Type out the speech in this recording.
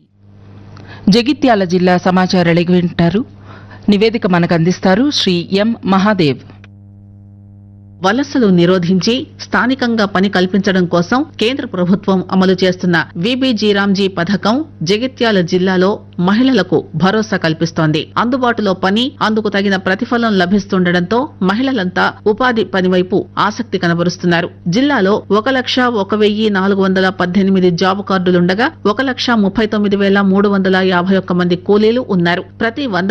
జగిత్యాల జిల్లా సమాచార లేఖ వింటారు నివేదిక మనకు అందిస్తారు శ్రీ ఎం మహాదేవ్ వలసలు నిరోధించి స్థానికంగా పని కల్పించడం కోసం కేంద్ర ప్రభుత్వం అమలు చేస్తున్న విబిజీరామ్జీ పథకం జగిత్యాల జిల్లాలో మహిళలకు భరోసా కల్పిస్తోంది అందుబాటులో పని అందుకు తగిన ప్రతిఫలం లభిస్తుండటంతో మహిళలంతా ఉపాధి పని వైపు ఆసక్తి కనబరుస్తున్నారు జిల్లాలో ఒక లక్ష ఒక వెయ్యి నాలుగు వందల పద్దెనిమిది జాబ్ కార్డులుండగా ఒక లక్ష ముప్పై తొమ్మిది వేల మూడు వందల యాభై ఒక్క మంది కూలీలు ఉన్నారు ప్రతి వంద